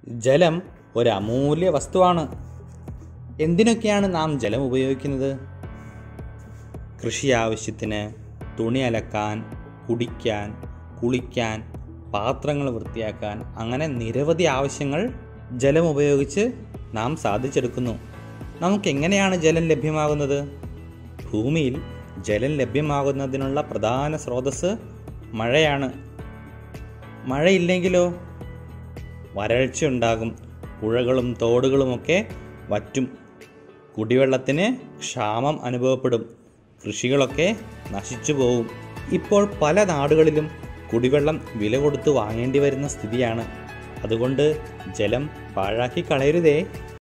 ജലം ഒരു അമൂല്യ വസ്തുവാണ് എന്തിനൊക്കെയാണ് നാം ജലം ഉപയോഗിക്കുന്നത് കൃഷി ആവശ്യത്തിന് തുണി അലക്കാൻ കുടിക്കാൻ കുളിക്കാൻ പാത്രങ്ങൾ വൃത്തിയാക്കാൻ അങ്ങനെ നിരവധി ആവശ്യങ്ങൾ ജലം ഉപയോഗിച്ച് നാം സാധിച്ചെടുക്കുന്നു നമുക്ക് എങ്ങനെയാണ് ജലം ലഭ്യമാകുന്നത് ഭൂമിയിൽ ജലം ലഭ്യമാകുന്നതിനുള്ള പ്രധാന സ്രോതസ്സ് മഴയാണ് മഴയില്ലെങ്കിലോ വരൾച്ച ഉണ്ടാകും പുഴകളും തോടുകളുമൊക്കെ വറ്റും കുടിവെള്ളത്തിന് ക്ഷാമം അനുഭവപ്പെടും കൃഷികളൊക്കെ നശിച്ചു പോവും ഇപ്പോൾ പല നാടുകളിലും കുടിവെള്ളം വില കൊടുത്ത് വാങ്ങേണ്ടി വരുന്ന സ്ഥിതിയാണ് അതുകൊണ്ട് ജലം പാഴാക്കി കളയരുതേ